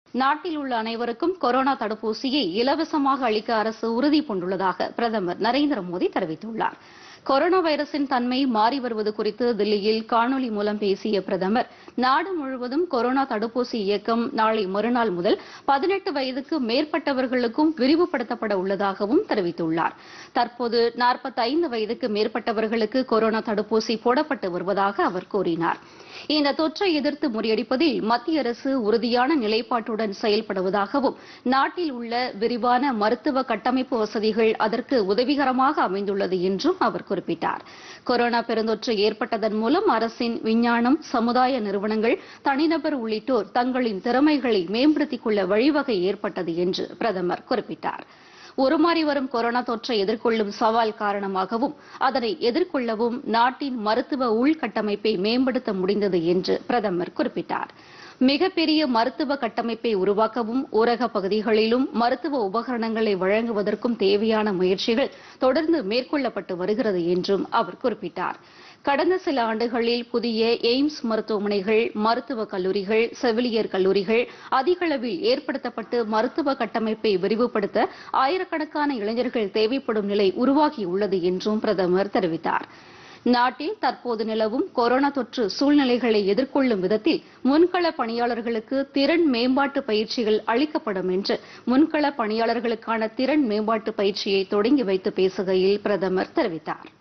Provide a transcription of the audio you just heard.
நாட்டில் உள்ள அனைவருக்கும் கொரோனா தடுப்பூசியை இலவசமாக அளிக்க அரசு உறுதி பூண்டுள்ளதாக பிரதமர் நரேந்திர மோடி தெரிவித்துள்ளார் கொரோனா வைரஸின் தன்மை மாறி வருவது குறித்து தில்லியில் காணொலி மூலம் பேசிய பிரதமர் நாடு முழுவதும் கொரோனா தடுப்பூசி இயக்கம் நாளை மறுநாள் முதல் பதினெட்டு வயதுக்கு மேற்பட்டவர்களுக்கும் விரிவுபடுத்தப்பட உள்ளதாகவும் தெரிவித்துள்ளார் தற்போது நாற்பத்தைந்து வயதுக்கு மேற்பட்டவர்களுக்கு கொரோனா தடுப்பூசி போடப்பட்டு வருவதாக அவர் கூறினார் இந்த தொற்றை எதிர்த்து முறியடிப்பதில் மத்திய அரசு உறுதியான நிலைப்பாட்டுடன் செயல்படுவதாகவும் நாட்டில் உள்ள விரிவான மருத்துவ கட்டமைப்பு வசதிகள் அதற்கு உதவிகரமாக அமைந்துள்ளது என்றும் அவர் குறிப்பிட்டார் கொரோனா பெருந்தொற்று ஏற்பட்டதன் மூலம் அரசின் விஞ்ஞானம் சமுதாய நிறுவனங்கள் தனிநபர் உள்ளிட்டோர் தங்களின் திறமைகளை மேம்படுத்திக் கொள்ள வழிவகை ஏற்பட்டது என்று பிரதமர் குறிப்பிட்டார் உருமாறி வரும் கொரோனா தொற்றை எதிர்கொள்ளும் சவால் காரணமாகவும் அதனை எதிர்கொள்ளவும் நாட்டின் மருத்துவ உள்கட்டமைப்பை மேம்படுத்த முடிந்தது என்று பிரதமர் குறிப்பிட்டார் மிகப்பெரிய மருத்துவ கட்டமைப்பை உருவாக்கவும் ஊரக பகுதிகளிலும் மருத்துவ உபகரணங்களை வழங்குவதற்கும் தேவையான முயற்சிகள் தொடர்ந்து மேற்கொள்ளப்பட்டு வருகிறது என்றும் அவர் குறிப்பிட்டார் கடந்த சில ஆண்டுகளில் புதிய எய்ம்ஸ் மருத்துவமனைகள் மருத்துவக் கல்லூரிகள் செவிலியர் கல்லூரிகள் அதிக அளவில் ஏற்படுத்தப்பட்டு மருத்துவ கட்டமைப்பை விரிவுபடுத்த ஆயிரக்கணக்கான இளைஞர்கள் தேவைப்படும் நிலை உருவாகியுள்ளது என்றும் பிரதமர் தெரிவித்தார் நாட்டில் தற்போது நிலவும் கொரோனா தொற்று சூழ்நிலைகளை எதிர்கொள்ளும் விதத்தில் முன்கள பணியாளர்களுக்கு திறன் மேம்பாட்டு பயிற்சிகள் அளிக்கப்படும் என்று முன்கள பணியாளர்களுக்கான திறன் மேம்பாட்டு பயிற்சியை தொடங்கி வைத்து பேசுகையில் பிரதமர் தெரிவித்தார்